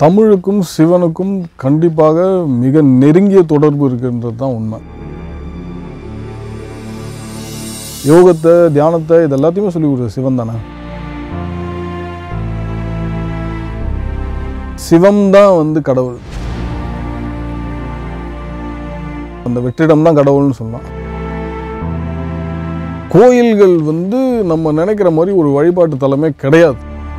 தமிழுக்கும் சிவனுக்கும் கண்டிப்பாக மிக நெருங்கிய தொடர்பு இருக்கின்றது தான் உண்மை யோகத்தை தியானத்தை இது எல்லாத்தையுமே சொல்லி கொடுக்குறது சிவன் தானே சிவம் தான் வந்து கடவுள் அந்த வெற்றிடம் தான் கடவுள்னு சொல்லலாம் கோயில்கள் வந்து நம்ம நினைக்கிற மாதிரி ஒரு வழிபாட்டு தலமே கிடையாது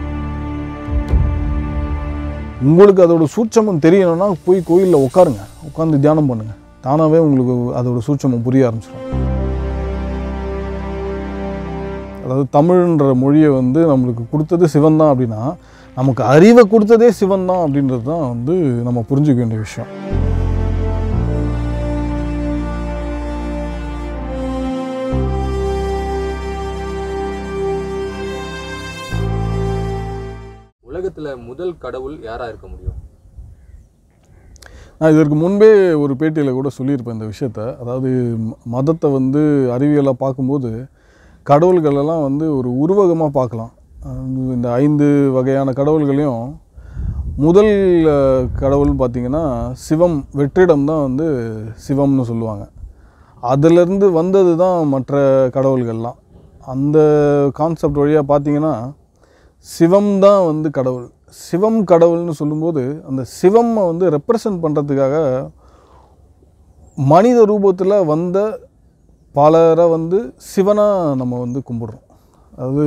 உங்களுக்கு அதோட சூட்சமம் தெரியணும்னா போய் கோயிலில் உட்காருங்க உட்காந்து தியானம் பண்ணுங்க தானாகவே உங்களுக்கு அதோட சூட்சமம் புரிய ஆரம்பிச்சிடும் அதாவது தமிழ்ன்ற மொழியை வந்து நம்மளுக்கு கொடுத்தது சிவன் தான் அப்படின்னா நமக்கு அறிவை கொடுத்ததே சிவன் தான் அப்படின்றது தான் வந்து நம்ம புரிஞ்சுக்க வேண்டிய விஷயம் உலகத்துல முதல் கடவுள் யாரா இருக்க முடியும் நான் இதற்கு முன்பே ஒரு பேட்டியில் கூட சொல்லியிருப்பேன் இந்த விஷயத்த அதாவது ம- மதத்தை வந்து அறிவியலாக பார்க்கும்போது கடவுள்களெல்லாம் வந்து ஒரு உருவகமாக பார்க்கலாம் அஹ் இந்த ஐந்து வகையான கடவுள்களையும் முதல் அஹ், கடவுள்னு பார்த்தீங்கன்னா சிவம் வெற்றிடம் தான் வந்து சிவம்னு சொல்லுவாங்க அதிலிருந்து வந்தது தான் மற்ற கடவுள்கள்லாம் அந்த கான்செப்ட் வழியாக பார்த்தீங்கன்னா சிவம் தான் வந்து கடவுள் சிவம் கடவுள்னு சொல்லும்போது அந்த சிவம்மை வந்து ரெப்ரசன்ட் பண்ணுறதுக்காக மனித ரூபத்தில் வந்த பலரை வந்து சிவனாக நம்ம வந்து கும்பிடுறோம் அதாவது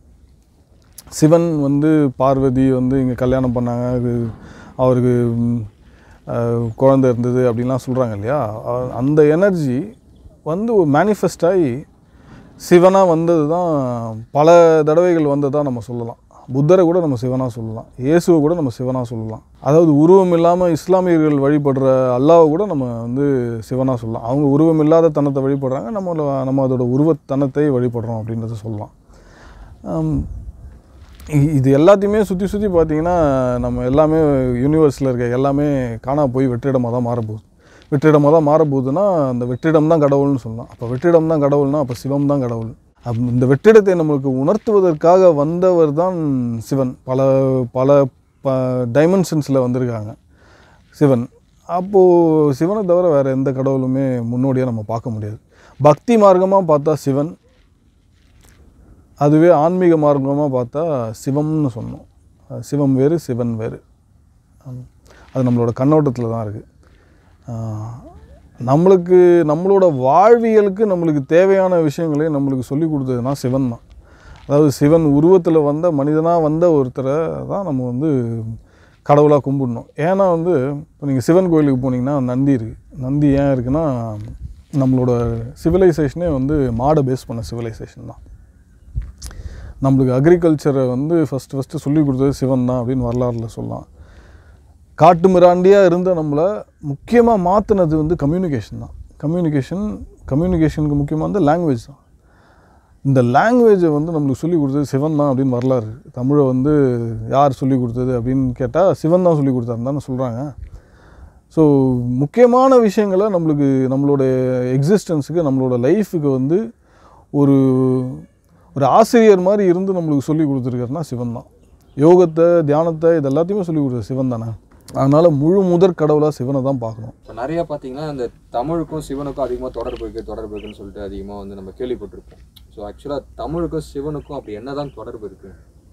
சிவன் வந்து பார்வதி வந்து இங்கே கல்யாணம் பண்ணாங்க அது அவருக்கு ம், அஹ், குழந்தை இருந்தது அப்படின்லாம் சொல்கிறாங்க இல்லையா அ- அந்த எனர்ஜி வந்து ஒரு மேனிஃபெஸ்ட் ஆகி சிவனாக வந்தது தான் பல தடவைகள் வந்ததாக நம்ம சொல்லலாம் புத்தரை கூட நம்ம சிவனாக சொல்லலாம் இயேசுவை கூட நம்ம சிவனாக சொல்லலாம் அதாவது உருவம் இல்லாமல் இஸ்லாமியர்கள் வழிபடுற அல்லாவை கூட நம்ம வந்து சிவனாக சொல்லலாம் அவங்க உருவம் இல்லாத தனத்தை வழிபடுறாங்க நம்ம நம்ம அதோட உருவத்தனத்தை வழிபடுறோம் அப்படின்றத சொல்லலாம் ஆம், இ- இது எல்லாத்தையுமே சுற்றி சுற்றி பார்த்தீங்கன்னா நம்ம எல்லாமே யூனிவர்ஸில் இருக்க எல்லாமே காணா போய் வெற்றிடமாக தான் மாறப்போகுது வெற்றிடமாக தான் மாறப்போகுதுன்னா அந்த வெற்றிடம் தான் கடவுள்னு சொல்லலாம் அப்போ வெற்றிடம் தான் கடவுள்னா அப்போ சிவம் தான் கடவுள் அப் இந்த வெற்றிடத்தை நம்மளுக்கு உணர்த்துவதற்காக வந்தவர் தான் சிவன் பல பல ப டைமென்ஷன்ஸில் வந்திருக்காங்க சிவன் அப்போது சிவனை தவிர வேறு எந்த கடவுளுமே முன்னோடியாக நம்ம பார்க்க முடியாது பக்தி மார்க்கமாக பார்த்தா சிவன் அதுவே ஆன்மீக மார்க்கமாக பார்த்தா சிவம்னு சொன்னோம் அஹ் சிவம் வேறு சிவன் வேறு ஹம், அது நம்மளோட கண்ணோட்டத்தில் தான் இருக்குது நம்மளுக்கு நம்மளோட வாழ்வியலுக்கு நம்மளுக்கு தேவையான விஷயங்களை நம்மளுக்கு சொல்லி கொடுத்ததுனா சிவன் தான் அதாவது சிவன் உருவத்தில் வந்த மனிதனாக வந்த ஒருத்தரை தான் நம்ம வந்து கடவுளாக கும்பிடணும் ஏன்னா வந்து இப்போ நீங்கள் சிவன் கோயிலுக்கு போனீங்கன்னா நந்தி இருக்குது நந்தி ஏன் இருக்குன்னா நம்மளோட சிவிலைசேஷனே வந்து மாடை பேஸ் பண்ண சிவிலைசேஷன் தான் நம்மளுக்கு அக்ரிகல்ச்சரை வந்து ஃபஸ்ட்டு ஃபஸ்ட்டு சொல்லி கொடுத்தது சிவன் தான் அப்படின்னு வரலாறுல சொல்லலாம் காட்டு மிராண்டியாக இருந்த நம்மளை முக்கியமாக மாற்றினது வந்து கம்யூனிகேஷன் தான் கம்யூனிகேஷன் கம்யூனிகேஷனுக்கு முக்கியமாக வந்து லாங்குவேஜ் தான் இந்த லாங்குவேஜை வந்து நம்மளுக்கு சொல்லி கொடுத்தது சிவன் தான் அப்படின்னு வரலாறு தமிழை வந்து யார் சொல்லி கொடுத்தது அப்படின்னு கேட்டால் சிவன் தான் சொல்லி கொடுத்தாருன்னு தானே சொல்கிறாங்க ஸோ முக்கியமான விஷயங்களை நம்மளுக்கு நம்மளோட எக்ஸிஸ்டன்ஸுக்கு நம்மளோட லைஃபுக்கு வந்து ஒரு ஒரு ஆசிரியர் மாதிரி இருந்து நம்மளுக்கு சொல்லி கொடுத்துருக்காருன்னா சிவன் தான் யோகத்தை தியானத்தை இது எல்லாத்தையுமே சொல்லி கொடுத்தது சிவன் தானே அதனால் முழு முதற் கடவுளாக சிவனை தான் பார்க்கணும் இப்போ நிறைய பார்த்தீங்கன்னா இந்த தமிழுக்கும் சிவனுக்கும் அதிகமாக தொடர்பு இருக்கு தொடர்பு இருக்குன்னு சொல்லிட்டு அதிகமாக வந்து நம்ம கேள்விப்பட்டிருப்போம் ஸோ ஆக்சுவலாக தமிழுக்கும் சிவனுக்கும் அப்படி என்னதான் தொடர்பு இருக்கு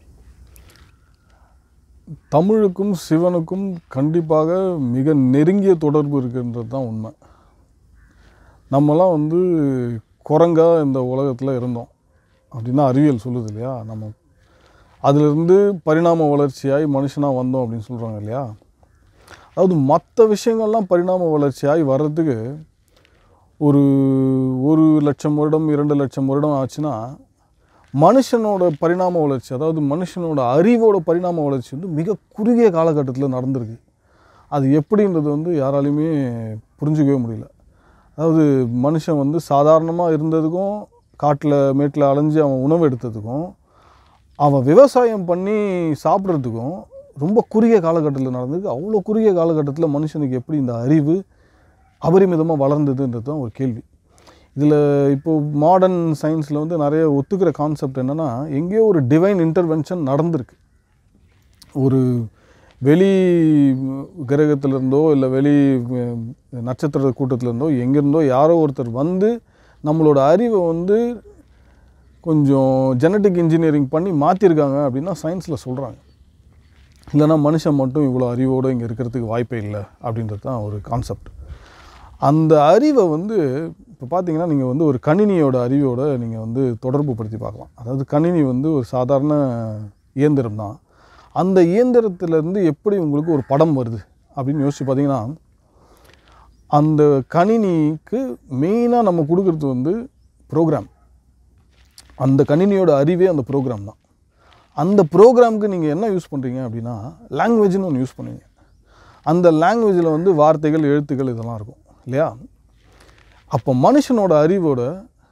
தமிழுக்கும் சிவனுக்கும் கண்டிப்பாக மிக நெருங்கிய தொடர்பு இருக்கின்றது தான் உண்மை நம்மலாம் வந்து குரங்கா இந்த உலகத்தில் இருந்தோம் அப்படின்னு அறிவியல் சொல்லுது இல்லையா நம்ம அதிலிருந்து பரிணாம வளர்ச்சியாகி மனுஷனாக வந்தோம் அப்படின்னு சொல்கிறாங்க இல்லையா அதாவது மற்ற விஷயங்கள்லாம் பரிணாம வளர்ச்சியாகி வர்றதுக்கு ஒரு ஒரு லட்சம் வருடம் இரண்டு லட்சம் வருடம் ஆச்சுன்னா மனுஷனோட பரிணாம வளர்ச்சி அதாவது மனுஷனோட அறிவோட பரிணாம வளர்ச்சி வந்து மிக குறுகிய காலகட்டத்தில் நடந்திருக்கு அது எப்படின்றது வந்து யாராலையுமே புரிஞ்சுக்கவே முடியல அதாவது மனுஷன் வந்து சாதாரணமாக இருந்ததுக்கும் காட்டில் மேட்டில் அலைஞ்சு அவன் உணவு எடுத்ததுக்கும் அவன் விவசாயம் பண்ணி சாப்பிட்றதுக்கும் ரொம்ப குறுகிய காலகட்டத்தில் நடந்தது அவ்வளோ குறுகிய காலகட்டத்தில் மனுஷனுக்கு எப்படி இந்த அறிவு அபரிமிதமாக வளர்ந்ததுன்றது தான் ஒரு கேள்வி இதில் இப்போது மாடர்ன் சயின்ஸில் வந்து நிறைய ஒத்துக்கிற கான்செப்ட் என்னென்னா எங்கேயோ ஒரு டிவைன் இன்டர்வென்ஷன் நடந்திருக்கு ஒரு வெளி கிரகத்திலிருந்தோ இல்லை வெளி அஹ், நட்சத்திர கூட்டத்திலிருந்தோ எங்கேருந்தோ யாரோ ஒருத்தர் வந்து நம்மளோட அறிவை வந்து கொஞ்சம் ஜெனட்டிக் இன்ஜினியரிங் பண்ணி மாற்றிருக்காங்க அப்படின்னா சயின்ஸில் சொல்கிறாங்க இல்லைன்னா மனுஷன் மட்டும் இவ்வளோ அறிவோடு இங்கே இருக்கிறதுக்கு வாய்ப்பே இல்லை அப்படின்றது தான் ஒரு கான்செப்ட் அந்த அறிவை வந்து இப்போ பார்த்தீங்கன்னா நீங்கள் வந்து ஒரு கணினியோட அறிவோட நீங்கள் வந்து தொடர்பு படுத்தி பார்க்கலாம் அதாவது கணினி வந்து ஒரு சாதாரண இயந்திரம் தான் அந்த இயந்திரத்திலேருந்து எப்படி உங்களுக்கு ஒரு படம் வருது அப்படின்னு யோசிச்சு பார்த்தீங்கன்னா அந்த கணினிக்கு மெயினாக நம்ம கொடுக்குறது வந்து ப்ரோக்ராம் அந்த கணினியோட அறிவே அந்த ப்ரோக்ராம் தான் அந்த ப்ரோக்ராமுக்கு நீங்கள் என்ன யூஸ் பண்ணுறீங்க அப்படின்னா லாங்குவேஜ்னு ஒன்று யூஸ் பண்ணுவீங்க அந்த லாங்குவேஜில் வந்து வார்த்தைகள் எழுத்துக்கள் இதெல்லாம் இருக்கும் இல்லையா அப்போ மனுஷனோட அறிவோட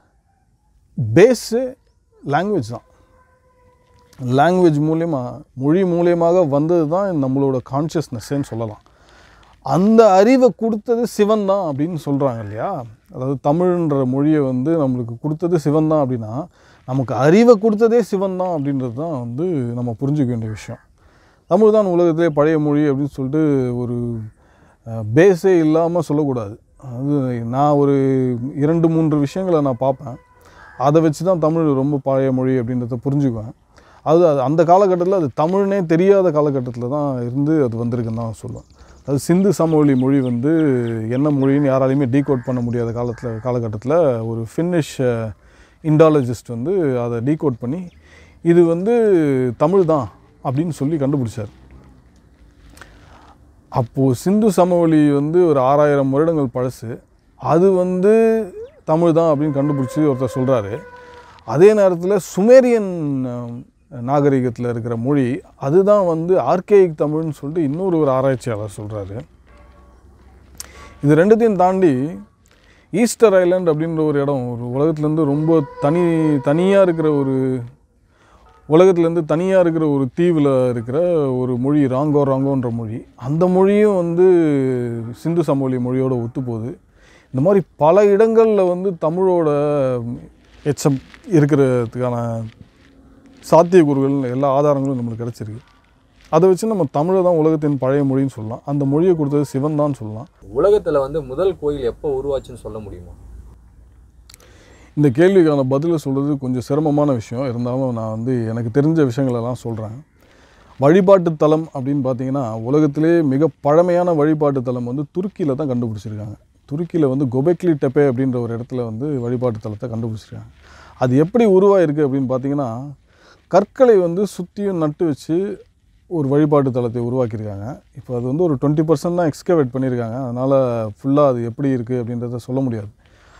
பேஸு லாங்குவேஜ் தான் லாங்குவேஜ் மூலியமாக மொழி மூலியமாக வந்தது தான் நம்மளோட கான்ஷியஸ்னஸ்ன்னு சொல்லலாம் அந்த அறிவை கொடுத்தது சிவன் தான் அப்படின்னு சொல்கிறாங்க இல்லையா அதாவது தமிழ்ன்ற மொழியை வந்து நம்மளுக்கு கொடுத்தது சிவன் தான் அப்படின்னா நமக்கு அறிவை கொடுத்ததே சிவன் தான் அப்படின்றது தான் வந்து நம்ம புரிஞ்சுக்க வேண்டிய விஷயம் தமிழ் தான் உலகத்திலே பழைய மொழி அப்படின்னு சொல்லிட்டு ஒரு பேஸே இல்லாமல் சொல்லக்கூடாது அது நான் ஒரு இரண்டு மூன்று விஷயங்களை நான் பார்ப்பேன் அதை வச்சு தான் தமிழ் ரொம்ப பழைய மொழி அப்படின்றத புரிஞ்சுக்குவேன் அது அது அந்த காலகட்டத்தில் அது தமிழ்னே தெரியாத காலகட்டத்தில் தான் இருந்து அது வந்திருக்குன்னு தான் சொல்லுவேன் அது சிந்து சமவெளி மொழி வந்து என்ன மொழின்னு யாராலையுமே டீகோட் பண்ண முடியாத காலத்தில் காலகட்டத்தில் ஒரு ஃபின்னிஷ் இண்டாலஜிஸ்ட் வந்து அதை டீகோட் பண்ணி இது வந்து தமிழ் தான் அப்படின்னு சொல்லி கண்டுபிடிச்சார் அப்போது சிந்து சமவெளி வந்து ஒரு ஆறாயிரம் வருடங்கள் பழசு அது வந்து தமிழ் தான் அப்படின்னு கண்டுபிடிச்சி ஒருத்தர் சொல்கிறாரு அதே நேரத்தில் சுமேரியன் நாகரிகத்தில் இருக்கிற மொழி அதுதான் வந்து ஆர்கேயிக் தமிழ்னு சொல்லிட்டு இன்னொரு ஒரு ஆராய்ச்சியாளர் சொல்கிறாரு இது ரெண்டுத்தையும் தாண்டி ஈஸ்டர் ஐலாண்ட் அப்படின்ற ஒரு இடம் ஒரு உலகத்துலேருந்து ரொம்ப தனி தனியாக இருக்கிற ஒரு உலகத்துலேருந்து தனியாக இருக்கிற ஒரு தீவில் இருக்கிற ஒரு மொழி ராங்கோ ராங்கோன்ற மொழி அந்த மொழியும் வந்து சிந்து சமவெளி மொழியோட ஒத்துப்போகுது இந்த மாதிரி பல இடங்களில் வந்து தமிழோட எச்சம் இருக்கிறதுக்கான சாத்தியக்கூறுகள் எல்லா ஆதாரங்களும் நம்மளுக்கு கிடச்சிருக்கு அதை வச்சு நம்ம தமிழை தான் உலகத்தின் பழைய மொழின்னு சொல்லலாம் அந்த மொழியை கொடுத்தது சிவன் தான் சொல்லலாம் உலகத்துல வந்து முதல் கோயில் எப்போ உருவாச்சுன்னு சொல்ல முடியுமா இந்த கேள்விக்கான பதிலை சொல்கிறது கொஞ்சம் சிரமமான விஷயம் இருந்தாலும் நான் வந்து எனக்கு தெரிஞ்ச விஷயங்களெல்லாம் சொல்கிறேன் வழிபாட்டு தலம் அப்படின்னு பார்த்தீங்கன்னா உலகத்திலே மிக பழமையான வழிபாட்டு தலம் வந்து துருக்கியில் தான் கண்டுபிடிச்சிருக்காங்க துருக்கியில் வந்து கொபெக்லி டெப்பே அப்படின்ற ஒரு இடத்துல வந்து வழிபாட்டு தலத்தை கண்டுபிடிச்சிருக்காங்க அது எப்படி உருவாயிருக்கு அப்படின்னு பார்த்தீங்கன்னா கற்களை வந்து சுற்றியும் நட்டு வச்சு ஒரு வழிபாட்டு தலத்தை உருவாக்கியிருக்காங்க இப்போ அது வந்து ஒரு டுவெண்ட்டி பர்சன்ட் தான் எக்ஸ்கவேட் பண்ணியிருக்காங்க அதனால் ஃபுல்லாக அது எப்படி இருக்குது அப்படின்றத சொல்ல முடியாது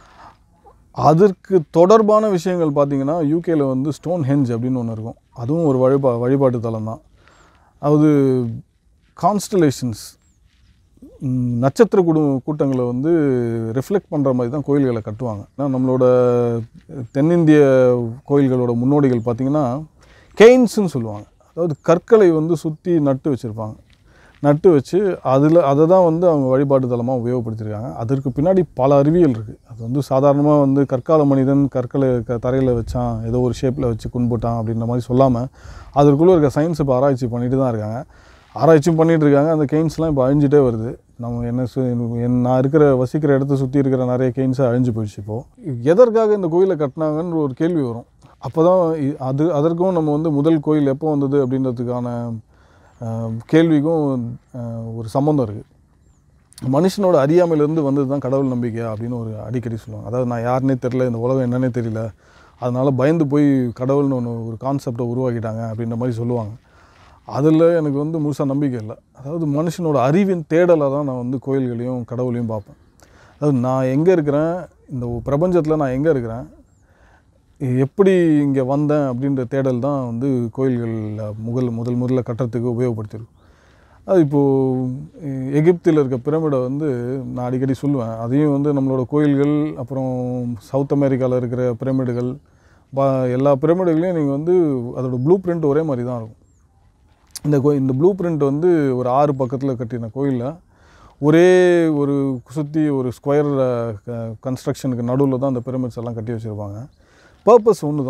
அதற்கு தொடர்பான விஷயங்கள் பார்த்தீங்கன்னா யூகேல வந்து ஸ்டோன் ஹெஞ்ச் அப்படின்னு ஒன்று இருக்கும் அதுவும் ஒரு வழிபா வழிபாட்டு தலம் தான் அது கான்ஸ்டலேஷன்ஸ் நட்சத்திர குடு கூட்டங்களை வந்து ரிஃப்ளெக்ட் பண்ணுற மாதிரி தான் கோயில்களை கட்டுவாங்க ஏன்னா நம்மளோட தென்னிந்திய கோயில்களோட முன்னோடிகள் பார்த்திங்கன்னா கெய்ன்ஸ்னு சொல்லுவாங்க அதாவது கற்களை வந்து சுற்றி நட்டு வச்சுருப்பாங்க நட்டு வச்சு அதில் அதை தான் வந்து அவங்க வழிபாட்டு தலமாக உபயோகப்படுத்தியிருக்காங்க அதற்கு பின்னாடி பல அறிவியல் இருக்குது அது வந்து சாதாரணமாக வந்து கற்கால மனிதன் கற்களை க தரையில் வச்சான் ஏதோ ஒரு ஷேப்பில் வச்சு குன்புட்டான் அப்படின்ற மாதிரி சொல்லாமல் அதற்குள்ளே இருக்க சயின்ஸ் இப்போ ஆராய்ச்சி பண்ணிட்டு தான் இருக்காங்க ஆராய்ச்சியும் பண்ணிட்டு இருக்காங்க அந்த கெயின்ஸ்லாம் இப்போ அழிஞ்சிட்டே வருது நம்ம என்ன சு- என் நான் இருக்கிற வசிக்கிற இடத்த சுற்றி இருக்கிற நிறைய கெயின்ஸை அழிஞ்சு போயிடுச்சு இப்போது எதற்காக இந்த கோயிலை கட்டினாங்கன்ற ஒரு கேள்வி வரும் அப்போ தான் அது அதற்கும் நம்ம வந்து முதல் கோயில் எப்போ வந்தது அப்படின்றதுக்கான அஹ், கேள்விக்கும் அஹ், ஒரு சம்மந்தம் இருக்குது மனுஷனோட அறியாமையிலேருந்து வந்தது தான் கடவுள் நம்பிக்கை அப்படின்னு ஒரு அடிக்கடி சொல்லுவாங்க அதாவது நான் யாருனே தெரில இந்த உலகம் என்னன்னே தெரியல அதனால் பயந்து போய் கடவுள்னு ஒன்று ஒரு கான்செப்டை உருவாக்கிட்டாங்க அப்படின்ற மாதிரி சொல்லுவாங்க அதில் எனக்கு வந்து முழுசாக நம்பிக்கை இல்லை அதாவது மனுஷனோட அறிவின் தேடலை தான் நான் வந்து கோயில்களையும் கடவுளையும் பார்ப்பேன் அதாவது நான் எங்கே இருக்கிறேன் இந்த பிரபஞ்சத்தில் நான் எங்கே இருக்கிறேன் எப்படி இங்கே வந்தேன் அப்படின்ற தேடல் தான் வந்து கோயில்களில் முதல் முதல் முதல்ல கட்டுறதுக்கு உபயோகப்படுத்தியிருக்கும் அது இப்போது எகிப்தில் இருக்க பிரமிடை வந்து நான் அடிக்கடி சொல்லுவேன் அதையும் வந்து நம்மளோட கோயில்கள் அப்புறம் சவுத் அமெரிக்காவில் இருக்கிற பிரமிடுகள் பா எல்லா பிரமிடுகளையும் நீங்கள் வந்து அதோட ப்ளூ பிரிண்ட் ஒரே மாதிரி தான் இருக்கும் இந்த கோ இந்த ப்ளூ பிரிண்ட் வந்து ஒரு ஆறு பக்கத்தில் கட்டின கோயிலில் ஒரே ஒரு சுற்றி ஒரு ஸ்கொயர் கன்ஸ்ட்ரக்ஷனுக்கு நடுவில் தான் அந்த பிரமிட்ஸ் எல்லாம் கட்டி வச்சுருப்பாங்க பர்பஸ் ஒன்று தான்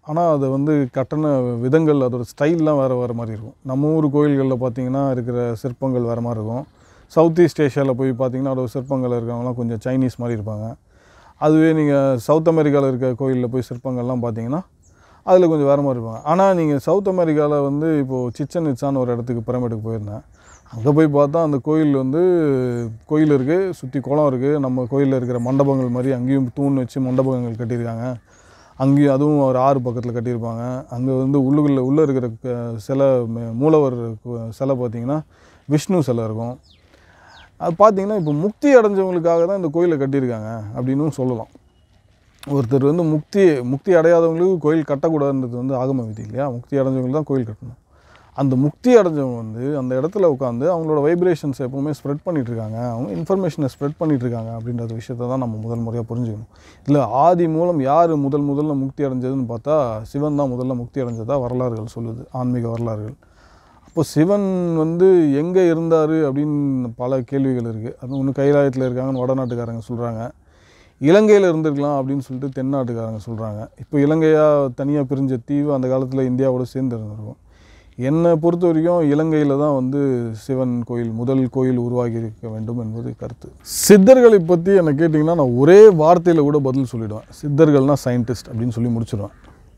ஆனால் அது வந்து கட்டண விதங்கள் அதோட ஸ்டைல்லாம் வேறு வேறு மாதிரி இருக்கும் நம்ம ஊர் கோயில்களில் பார்த்தீங்கன்னா இருக்கிற சிற்பங்கள் வேறு மாதிரி இருக்கும் சவுத் ஈஸ்ட் ஏஷியாவில் போய் பார்த்தீங்கன்னா அதோட சிற்பங்கள் இருக்கிறவங்களாம் கொஞ்சம் சைனீஸ் மாதிரி இருப்பாங்க அதுவே நீங்கள் சவுத் அமெரிக்காவில் இருக்க கோயிலில் போய் சிற்பங்கள்லாம் பார்த்தீங்கன்னா அதில் கொஞ்சம் வேறு மாதிரி இருப்பாங்க ஆனால் நீங்கள் சவுத் அமெரிக்காவில் வந்து இப்போது சிச்சன் இட்ஸான்னு ஒரு இடத்துக்கு பிரமிடுக்கு போயிருந்தேன் அங்கே போய் பார்த்தா அந்த கோயில் வந்து கோயில் இருக்குது சுற்றி குளம் இருக்குது நம்ம கோயிலில் இருக்கிற மண்டபங்கள் மாதிரி அங்கேயும் தூண் வச்சு மண்டபங்கள் கட்டியிருக்காங்க அங்கேயும் அதுவும் ஒரு ஆறு பக்கத்தில் கட்டியிருப்பாங்க அங்கே வந்து உள்ளுக்குள்ளே உள்ளே இருக்கிற க- சிலை மே- மூலவர் கு- சிலை பார்த்தீங்கன்னா விஷ்ணு சிலை இருக்கும் அது பார்த்தீங்கன்னா இப்போ முக்தி அடைஞ்சவங்களுக்காக தான் இந்த கோயிலை கட்டியிருக்காங்க அப்படின்னும் சொல்லலாம் ஒருத்தர் வந்து முக்தி முக்தி அடையாதவங்களுக்கு கோயில் கட்டக்கூடாதுன்றது வந்து ஆகம விதி இல்லையா முக்தி அடைஞ்சவங்களுக்கு தான் கோயில் கட்டணும் அந்த முக்தி அடைஞ்சவங்க வந்து அந்த இடத்துல உட்காந்து அவங்களோட வைப்ரேஷன்ஸ் எப்பவுமே ஸ்ப்ரெட் பண்ணிட்டு இருக்காங்க அவங்க இன்ஃபர்மேஷனை ஸ்ப்ரெட் பண்ணிட்டு இருக்காங்க அப்படின்ற விஷயத்தை தான் நம்ம முதல் முறையாக புரிஞ்சுக்கணும் இல்லை ஆதி மூலம் யார் முதல் முதல்ல முக்தி அடைஞ்சதுன்னு பார்த்தா சிவன் தான் முதல்ல முக்தி அடைஞ்சதா வரலாறுகள் சொல்லுது ஆன்மீக வரலாறுகள் அப்போ சிவன் வந்து எங்கே இருந்தார் அப்படின்னு பல கேள்விகள் இருக்குது அது ஒன்று கைலாயத்தில் இருக்காங்கன்னு வடநாட்டுக்காரங்க சொல்கிறாங்க இலங்கையில் இருந்திருக்கலாம் அப்படின்னு சொல்லிட்டு தென்னாட்டுக்காரங்க சொல்கிறாங்க இப்போ இலங்கையாக தனியாக பிரிஞ்ச தீவு அந்த காலத்தில் இந்தியாவோட சேர்ந்து இருந்திருக்கும் என்னை பொறுத்த வரைக்கும் இலங்கையில் தான் வந்து சிவன் கோயில் முதல் கோயில் உருவாகி இருக்க வேண்டும் என்பது கருத்து சித்தர்களை பற்றி என்னை கேட்டிங்கன்னா நான் ஒரே வார்த்தையில் கூட பதில் சொல்லிடுவேன் சித்தர்கள்னா சயின்டிஸ்ட் அப்படின்னு சொல்லி முடிச்சிடுவேன்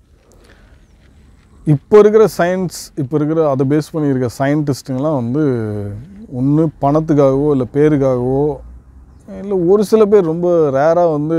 இப்போ இருக்கிற சயின்ஸ் இப்போ இருக்கிற அதை பேஸ் பண்ணி இருக்க சயின்டிஸ்ட்டுங்கெல்லாம் வந்து ஒன்று பணத்துக்காகவோ இல்லை பேருக்காகவோ இல்லை ஒரு சில பேர் ரொம்ப ரேராக வந்து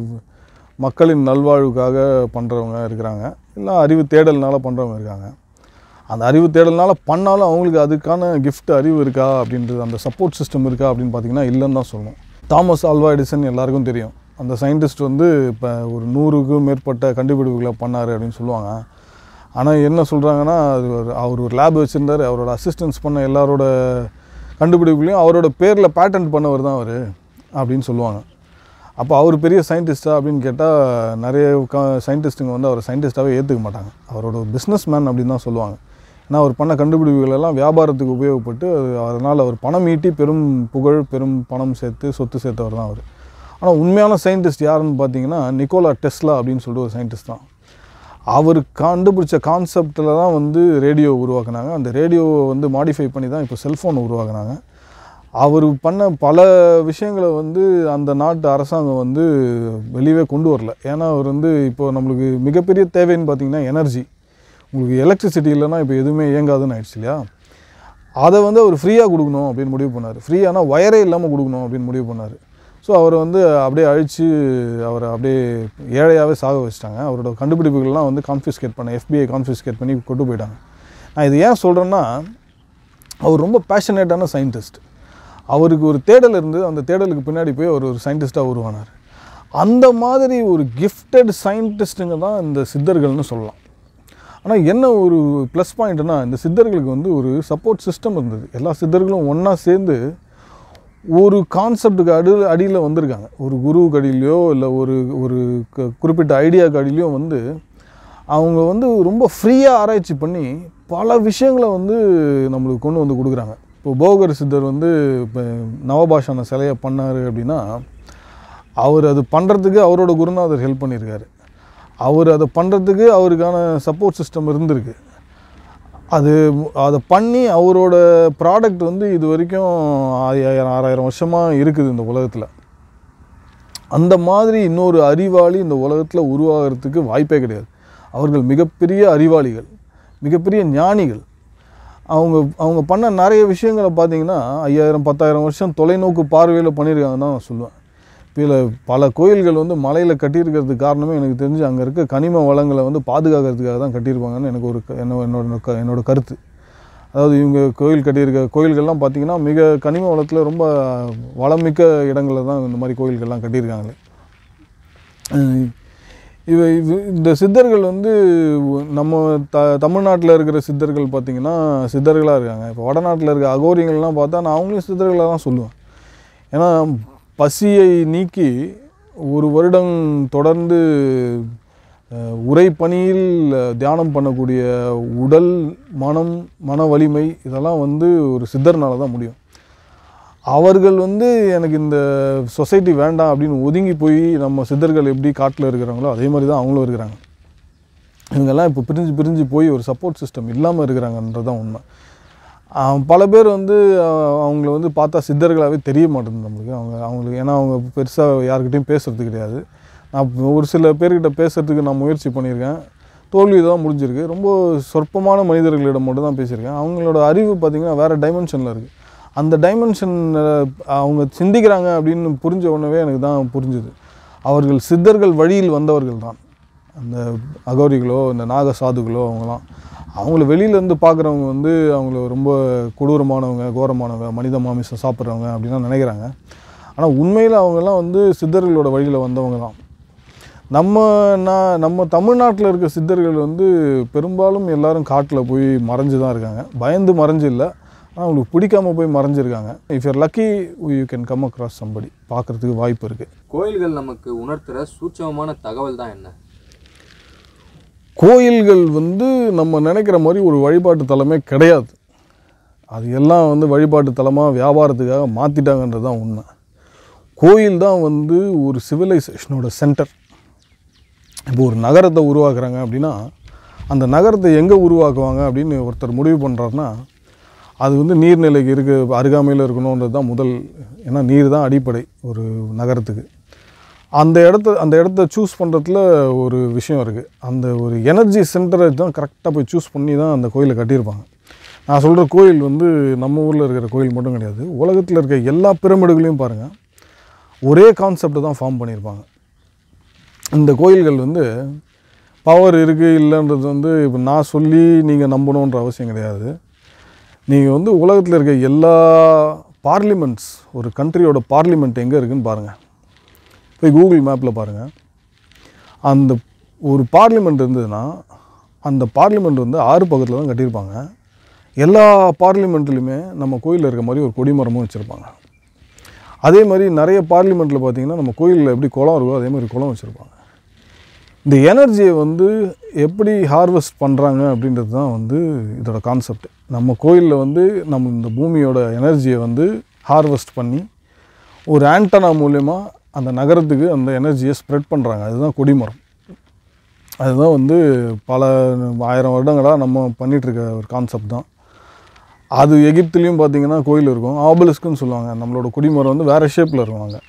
மக்களின் நல்வாழ்வுக்காக பண்ணுறவங்க இருக்கிறாங்க இல்லை அறிவு தேடல்னால பண்ணுறவங்க இருக்காங்க அந்த அறிவு தேடல்னால பண்ணாலும் அவங்களுக்கு அதுக்கான கிஃப்ட் அறிவு இருக்கா அப்படின்றது அந்த சப்போர்ட் சிஸ்டம் இருக்கா அப்படின்னு பார்த்தீங்கன்னா இல்லைன்னு தான் சொல்லணும் தாமஸ் ஆல்வா எடிசன் எல்லாருக்கும் தெரியும் அந்த சயின்டிஸ்ட் வந்து இப்போ ஒரு நூறுக்கும் மேற்பட்ட கண்டுபிடிப்புகளை பண்ணார் அப்படின்னு சொல்லுவாங்க ஆனால் என்ன சொல்கிறாங்கன்னா அது ஒரு அவர் ஒரு லேப் வச்சுருந்தார் அவரோட அசிஸ்டன்ஸ் பண்ண எல்லாரோட கண்டுபிடிப்புலையும் அவரோட பேரில் பேட்டன்ட் பண்ணவர் தான் அவர் அப்படின்னு சொல்லுவாங்க அப்போ அவர் பெரிய சயின்டிஸ்டா அப்படின்னு கேட்டால் நிறைய க சயின்டிஸ்ட்டுங்க வந்து அவர் சயின்டிஸ்டாகவே ஏற்றுக்க மாட்டாங்க அவரோட ஒரு பிஸ்னஸ் மேன் அப்படின்னு தான் சொல்லுவாங்க ஏன்னா அவர் பண்ண கண்டுபிடிப்புகள் எல்லாம் வியாபாரத்துக்கு உபயோகப்பட்டு அதனால் அவர் பணம் ஈட்டி பெரும் புகழ் பெரும் பணம் சேர்த்து சொத்து சேர்த்தவர் தான் அவர் ஆனால் உண்மையான சயின்டிஸ்ட் யாருன்னு பார்த்தீங்கன்னா நிக்கோலா டெஸ்லா அப்படின்னு சொல்லிட்டு ஒரு சயின்டிஸ்ட் தான் அவர் கண்டுபிடிச்ச கான்செப்டில் தான் வந்து ரேடியோ உருவாக்குனாங்க அந்த ரேடியோவை வந்து மாடிஃபை பண்ணி தான் இப்போ செல்ஃபோன் உருவாக்குனாங்க அவர் பண்ண பல விஷயங்களை வந்து அந்த நாட்டு அரசாங்கம் வந்து வெளியவே கொண்டு வரல ஏன்னா அவர் வந்து இப்போ நம்மளுக்கு மிகப்பெரிய தேவைன்னு பார்த்தீங்கன்னா எனர்ஜி உங்களுக்கு எலக்ட்ரிசிட்டி இல்லைன்னா இப்போ எதுவுமே இயங்காதுன்னு ஆயிடுச்சு இல்லையா அதை வந்து அவர் ஃப்ரீயாக கொடுக்கணும் அப்படின்னு முடிவு பண்ணார் ஃப்ரீயானா வயரே இல்லாமல் கொடுக்கணும் அப்படின்னு முடிவு பண்ணார் ஸோ அவரை வந்து அப்படியே அழித்து அவரை அப்படியே ஏழையாகவே சாக வச்சிட்டாங்க அவரோட கண்டுபிடிப்புகள்லாம் வந்து கான்ஃபிஸ்கேட் பண்ண எஃபிஐ கான்ஃபிஸ்கேட் பண்ணி கொண்டு போயிட்டாங்க நான் இது ஏன் சொல்கிறேன்னா அவர் ரொம்ப பேஷனேட்டான சயின்டிஸ்ட் அவருக்கு ஒரு தேடல் இருந்து அந்த தேடலுக்கு பின்னாடி போய் அவர் ஒரு சயின்டிஸ்ட்டாக உருவானார் அந்த மாதிரி ஒரு கிஃப்டட் சயின்டிஸ்ட்டுங்க தான் இந்த சித்தர்கள்னு சொல்லலாம் ஆனால் என்ன ஒரு ப்ளஸ் பாயிண்ட்னா இந்த சித்தர்களுக்கு வந்து ஒரு சப்போர்ட் சிஸ்டம் இருந்தது எல்லா சித்தர்களும் ஒன்றா சேர்ந்து ஒரு கான்செப்டுக்கு அடி அடியில் வந்திருக்காங்க ஒரு குருவுக்கு அடியிலையோ இல்லை ஒரு ஒரு க- குறிப்பிட்ட ஐடியாவுக்கு அடியிலையோ வந்து அவங்க வந்து ரொம்ப ஃப்ரீயாக ஆராய்ச்சி பண்ணி பல விஷயங்களை வந்து நம்மளுக்கு கொண்டு வந்து கொடுக்குறாங்க இப்போ போகர் சித்தர் வந்து இப்போ நவபாஷான சிலையை பண்ணார் அப்படின்னா அவர் அது பண்ணுறதுக்கு அவரோட குருநாதர் ஹெல்ப் பண்ணியிருக்காரு அவர் அதை பண்ணுறதுக்கு அவருக்கான சப்போர்ட் சிஸ்டம் இருந்திருக்கு அது அதை பண்ணி அவரோட ப்ராடக்ட் வந்து இது வரைக்கும் ஐயாயிரம் ஆறாயிரம் வருஷமாக இருக்குது இந்த உலகத்தில் அந்த மாதிரி இன்னொரு அறிவாளி இந்த உலகத்தில் உருவாகிறதுக்கு வாய்ப்பே கிடையாது அவர்கள் மிகப்பெரிய அறிவாளிகள் மிகப்பெரிய ஞானிகள் அவங்க அவங்க பண்ண நிறைய விஷயங்களை பார்த்தீங்கன்னா ஐயாயிரம் பத்தாயிரம் வருஷம் தொலைநோக்கு பார்வையில் பண்ணியிருக்காங்கன்னு தான் நான் சொல்லுவேன் இதில் பல கோயில்கள் வந்து மலையில் கட்டியிருக்கிறதுக்கு காரணமே எனக்கு தெரிஞ்சு அங்கே இருக்க கனிம வளங்களை வந்து பாதுகாக்கிறதுக்காக தான் கட்டியிருப்பாங்கன்னு எனக்கு ஒரு க- என்ன என்னோட க- என்னோட கருத்து அதாவது இவங்க கோயில் கட்டியிருக்க கோயில்கள்லாம் பார்த்தீங்கன்னா மிக கனிம வளத்தில் ரொம்ப வளமிக்க இடங்களில் தான் இந்த மாதிரி கோயில்கள்லாம் கட்டியிருக்காங்களே அஹ் இவ இது இந்த சித்தர்கள் வந்து நம்ம த தமிழ்நாட்டில் இருக்கிற சித்தர்கள் பார்த்திங்கன்னா சித்தர்களாக இருக்காங்க இப்போ வடநாட்டில் இருக்க அகோரியங்கள்லாம் பார்த்தா நான் அவங்களையும் சித்தர்களாக தான் சொல்லுவேன் ஏன்னா பசியை நீக்கி ஒரு வருடம் தொடர்ந்து அஹ், உரை பணியில் அஹ், தியானம் பண்ணக்கூடிய உடல் மனம் மன வலிமை இதெல்லாம் வந்து ஒரு சித்தர்னால தான் முடியும் அவர்கள் வந்து எனக்கு இந்த சொசைட்டி வேண்டாம் அப்படின்னு ஒதுங்கி போய் நம்ம சித்தர்கள் எப்படி காட்டில் இருக்கிறாங்களோ அதே மாதிரி தான் அவங்களும் இருக்கிறாங்க இவங்கெல்லாம் இப்போ பிரிஞ்சு பிரிஞ்சு போய் ஒரு சப்போர்ட் சிஸ்டம் இல்லாமல் இருக்கிறாங்கன்றது தான் உண்மை ஆஹ் பல பேர் வந்து ஆஹ் அவங்கள வந்து பார்த்தா சித்தர்களாகவே தெரிய மாட்டேங்குது நம்மளுக்கு அவங்க அவங்களுக்கு ஏன்னா அவங்க பெருசாக யாருக்கிட்டையும் பேசுறது கிடையாது நான் ஒரு சில பேர்கிட்ட பேசுறதுக்கு நான் முயற்சி பண்ணியிருக்கேன் தோல்வி தான் முடிஞ்சிருக்கு ரொம்ப சொற்பமான மனிதர்களிடம் மட்டும் தான் பேசியிருக்கேன் அவங்களோட அறிவு பார்த்திங்கன்னா வேறு டைமென்ஷனில் இருக்குது அந்த டைமென்ஷன் அவங்க சிந்திக்கிறாங்க அப்படின்னு புரிஞ்ச உடனே எனக்கு தான் புரிஞ்சுது அவர்கள் சித்தர்கள் வழியில் வந்தவர்கள் தான் அந்த அகோரிகளோ இந்த நாக சாதுகளோ அவங்களாம் அவங்கள வெளியிலேருந்து பார்க்குறவங்க வந்து அவங்கள ரொம்ப கொடூரமானவங்க கோரமானவங்க மனித மாமிசம் சாப்பிட்றவங்க அப்படின்லாம் நினைக்கிறாங்க ஆனால் உண்மையில் அவங்கெல்லாம் வந்து சித்தர்களோட வழியில் வந்தவங்க தான் நம்ம நான் நம்ம தமிழ்நாட்டில் இருக்க சித்தர்கள் வந்து பெரும்பாலும் எல்லாரும் காட்டில் போய் மறைஞ்சு தான் இருக்காங்க பயந்து மறைஞ்சு இல்லை ஆனால் அவங்களுக்கு பிடிக்காம போய் மறைஞ்சிருக்காங்க if you're lucky you can come across somebody பார்க்குறதுக்கு வாய்ப்பு இருக்குது கோயில்கள் நமக்கு உணர்த்துற சூட்சமமான தகவல் தான் என்ன கோயில்கள் வந்து நம்ம நினைக்கிற மாதிரி ஒரு வழிபாட்டு தலமே கிடையாது அது எல்லாம் வந்து வழிபாட்டு தலமாக வியாபாரத்துக்காக மாற்றிட்டாங்கன்றது தான் உண்மை கோயில் தான் வந்து ஒரு சிவிலைசேஷனோட சென்டர் இப்போ ஒரு நகரத்தை உருவாக்குறாங்க அப்படின்னா அந்த நகரத்தை எங்கே உருவாக்குவாங்க அப்படின்னு ஒருத்தர் முடிவு பண்ணுறாருன்னா அது வந்து நீர்நிலைக்கு இருக்க அருகாமையில் இருக்கணுன்றது தான் முதல் ஏன்னா நீர் தான் அடிப்படை ஒரு நகரத்துக்கு அந்த இடத்த அந்த இடத்த சூஸ் பண்ணுறதுல ஒரு விஷயம் இருக்குது அந்த ஒரு எனர்ஜி சென்டரை தான் கரெக்டாக போய் சூஸ் பண்ணி தான் அந்த கோயிலை கட்டியிருப்பாங்க நான் சொல்கிற கோயில் வந்து நம்ம ஊரில் இருக்கிற கோயில் மட்டும் கிடையாது உலகத்தில் இருக்க எல்லா பிரமிடுகளையும் பாருங்கள் ஒரே கான்செப்டை தான் ஃபார்ம் பண்ணியிருப்பாங்க இந்த கோயில்கள் வந்து பவர் இருக்குது இல்லைன்றது வந்து இப்போ நான் சொல்லி நீங்கள் நம்பணுன்ற அவசியம் கிடையாது நீங்கள் வந்து உலகத்தில் இருக்க எல்லா பார்லிமெண்ட்ஸ் ஒரு கண்ட்ரியோட பார்லிமெண்ட் எங்கே இருக்குன்னு பாருங்கள் போய் கூகுள் மேப்பில் பாருங்கள் அந்த ஒரு பார்லிமெண்ட் இருந்ததுன்னா அந்த பார்லிமெண்ட் வந்து ஆறு பக்கத்தில் தான் கட்டியிருப்பாங்க எல்லா பார்லிமெண்ட்லையுமே நம்ம கோயிலில் இருக்க மாதிரி ஒரு கொடிமரமும் வச்சுருப்பாங்க அதே மாதிரி நிறைய பார்லிமெண்ட்டில் பார்த்தீங்கன்னா நம்ம கோயிலில் எப்படி குளம் இருக்கோ அதே மாதிரி குளம் வச்சுருப்பாங்க இந்த எனர்ஜியை வந்து எப்படி ஹார்வெஸ்ட் பண்ணுறாங்க அப்படின்றது தான் வந்து இதோட கான்செப்ட் நம்ம கோயிலில் வந்து நம்ம இந்த பூமியோட எனர்ஜியை வந்து ஹார்வெஸ்ட் பண்ணி ஒரு ஆண்டனா மூலயமா அந்த நகரத்துக்கு அந்த எனர்ஜியை ஸ்ப்ரெட் பண்ணுறாங்க அதுதான் கொடிமரம் அதுதான் வந்து பல ஆயிரம் வருடங்களாக நம்ம பண்ணிகிட்ருக்க ஒரு கான்செப்ட் தான் அது எகிப்துலேயும் பார்த்தீங்கன்னா கோயில் இருக்கும் ஆபலிஸ்க்குன்னு சொல்லுவாங்க நம்மளோட குடிமரம் வந்து வேறு ஷேப்பில் இருக்கும் அங்கே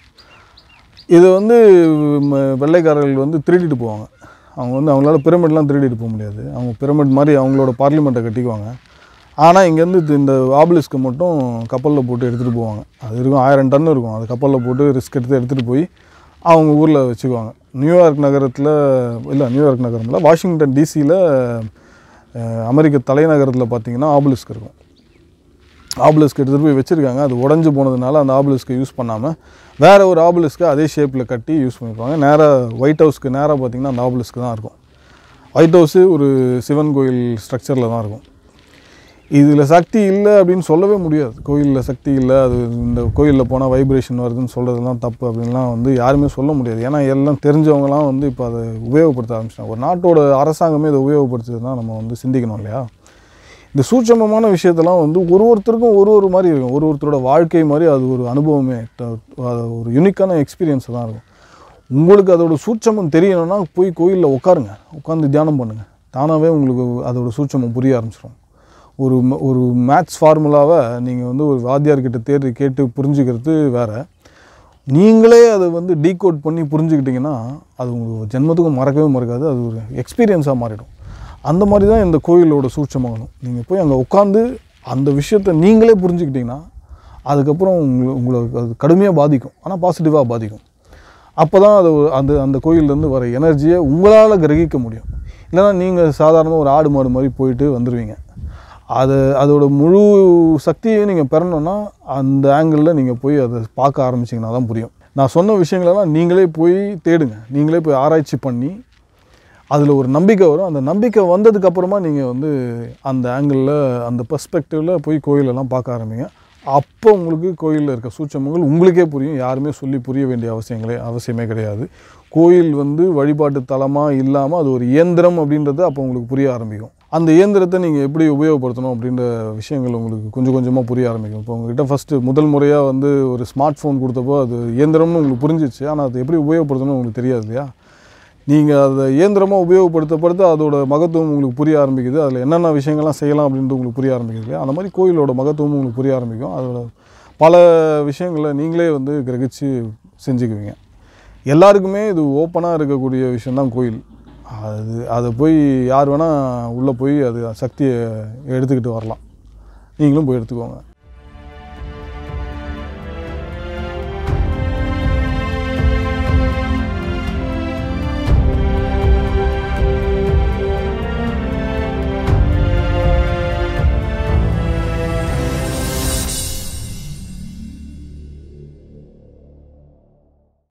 இது வந்து ம- வெள்ளைக்காரர்கள் வந்து திருடிட்டு போவாங்க அவங்க வந்து அவங்களால பிரமிட்லாம் திருடிட்டு போக முடியாது அவங்க பிரமிட் மாதிரி அவங்களோட பார்லிமெண்ட்டை கட்டிக்குவாங்க ஆனால் இங்கேருந்து இது- இந்த ஆபலிஸ்க்கு மட்டும் கப்பலில் போட்டு எடுத்துகிட்டு போவாங்க அது இருக்கும் ஆயிரம் டன் இருக்கும் அது கப்பலில் போட்டு ரிஸ்க் எடுத்து எடுத்துகிட்டு போய் அவங்க ஊரில் வச்சுக்குவாங்க நியூயார்க் நகரத்தில் இல்லை நியூயார்க் நகரம் இல்லை வாஷிங்டன் டிசியில் அமெரிக்க தலைநகரத்தில் பார்த்தீங்கன்னா ஆபலிஸ்க் இருக்கும் ஆபலிஸ்க் எடுத்துகிட்டு போய் வச்சுருக்காங்க அது உடஞ்சி போனதுனால அந்த ஆபலிஸ்க்கை யூஸ் பண்ணாமல் வேறு ஒரு ஆபலிஸ்க்கை அதே ஷேப்பில் கட்டி யூஸ் பண்ணியிருப்பாங்க நேராக ஒயிட் ஹவுஸ்க்கு நேராக பார்த்தீங்கன்னா அந்த ஆபலிஸ்க்கு தான் இருக்கும் ஒயிட் ஹவுஸு ஒரு சிவன் கோயில் ஸ்ட்ரக்சரில் தான் இருக்கும் இதில் சக்தி இல்லை அப்படின்னு சொல்லவே முடியாது கோயிலில் சக்தி இல்லை அது இந்த கோயிலில் போனால் வைப்ரேஷன் வருதுன்னு சொல்கிறதெல்லாம் தப்பு அப்படின்லாம் வந்து யாருமே சொல்ல முடியாது ஏன்னா எல்லாம் தெரிஞ்சவங்கலாம் வந்து இப்போ அதை உபயோகப்படுத்த ஆரம்பிச்சிட்டாங்க ஒரு நாட்டோட அரசாங்கமே இதை உபயோகப்படுத்துதுன்னா நம்ம வந்து சிந்திக்கணும் இல்லையா இந்த சூட்சமமான விஷயத்தெல்லாம் வந்து ஒரு ஒருத்தருக்கும் ஒரு ஒரு மாதிரி இருக்கும் ஒரு ஒருத்தரோட வாழ்க்கை மாதிரி அது ஒரு அனுபவமே ட- அது ஒரு யூனிக்கான எக்ஸ்பீரியன்ஸ் தான் இருக்கும் உங்களுக்கு அதோட சூட்சமம் தெரியணும்னா போய் கோயிலில் உட்காருங்க உட்காந்து தியானம் பண்ணுங்கள் தானாகவே உங்களுக்கு அதோட சூட்சமம் புரிய ஆரம்பிச்சிடும் ஒரு ம- ஒரு மேத்ஸ் ஃபார்முலாவை நீங்கள் வந்து ஒரு வாத்தியார்கிட்ட தேடி கேட்டு புரிஞ்சுக்கிறது வேறு நீங்களே அதை வந்து டீகோட் பண்ணி புரிஞ்சுக்கிட்டிங்கன்னா அது உங்களுக்கு ஜென்மத்துக்கும் மறக்கவே மறக்காது அது ஒரு எக்ஸ்பீரியன்ஸாக மாறிடும் அந்த மாதிரி தான் இந்த கோயிலோட சூட்சமாகணும் நீங்கள் போய் அங்கே உட்காந்து அந்த விஷயத்தை நீங்களே புரிஞ்சுக்கிட்டிங்கன்னா அதுக்கப்புறம் உங்களை உங்களுக்கு அது கடுமையாக பாதிக்கும் ஆனால் பாசிட்டிவாக பாதிக்கும் அப்போ தான் அது ஒரு- அந்த அந்த கோயிலேருந்து வர எனர்ஜியை உங்களால் கிரகிக்க முடியும் இல்லைன்னா நீங்கள் சாதாரணமாக ஒரு ஆடு மாடு மாதிரி போயிட்டு வந்துடுவீங்க அது அதோட முழு சக்தியையும் நீங்கள் பெறணும்னா அந்த ஆங்கிளில் நீங்கள் போய் அதை பார்க்க ஆரம்பிச்சிங்கன்னா தான் புரியும் நான் சொன்ன விஷயங்களெல்லாம் நீங்களே போய் தேடுங்க நீங்களே போய் ஆராய்ச்சி பண்ணி அதில் ஒரு நம்பிக்கை வரும் அந்த நம்பிக்கை வந்ததுக்கு அப்புறமா நீங்கள் வந்து அந்த ஆங்கிளில் அந்த பெர்ஸ்பெக்டிவில் போய் கோயிலெல்லாம் பார்க்க ஆரம்பிங்க அப்போ உங்களுக்கு கோயிலில் இருக்க சூட்சமங்கள் உங்களுக்கே புரியும் யாருமே சொல்லி புரிய வேண்டிய அவசியங்களே அவசியமே கிடையாது கோயில் வந்து வழிபாட்டு தலமாக இல்லாமல் அது ஒரு இயந்திரம் அப்படின்றது அப்போ உங்களுக்கு புரிய ஆரம்பிக்கும் அந்த இயந்திரத்தை நீங்கள் எப்படி உபயோகப்படுத்தணும் அப்படின்ற விஷயங்கள் உங்களுக்கு கொஞ்சம் கொஞ்சமாக புரிய ஆரம்பிக்கும் இப்போ உங்ககிட்ட ஃபஸ்ட்டு முதல் முறையாக வந்து ஒரு ஸ்மார்ட் ஃபோன் கொடுத்தப்போ அது இயந்திரம்னு உங்களுக்கு புரிஞ்சிச்சு ஆனால் அது எப்படி உபயோகப்படுத்தணும்னு உங்களுக்கு தெரியாது இல்லையா நீங்கள் அதை இயந்திரமாக உபயோகப்படுத்தப்படுத்த அதோட மகத்துவம் உங்களுக்கு புரிய ஆரம்பிக்குது அதில் என்னென்ன விஷயங்கள்லாம் செய்யலாம் அப்படின்ட்டு உங்களுக்கு புரிய ஆரம்பிக்குது இல்லையா அந்த மாதிரி கோயிலோட மகத்துவமும் உங்களுக்கு புரிய ஆரம்பிக்கும் அதோட பல விஷயங்களை நீங்களே வந்து கிரகிச்சு செஞ்சுக்குவீங்க எல்லாருக்குமே இது ஓப்பனாக இருக்கக்கூடிய விஷயந்தான் கோயில் அது அதை போய் யார் வேணால் உள்ளே போய் அது சக்தியை எடுத்துக்கிட்டு வரலாம் நீங்களும் போய் எடுத்துக்கோங்க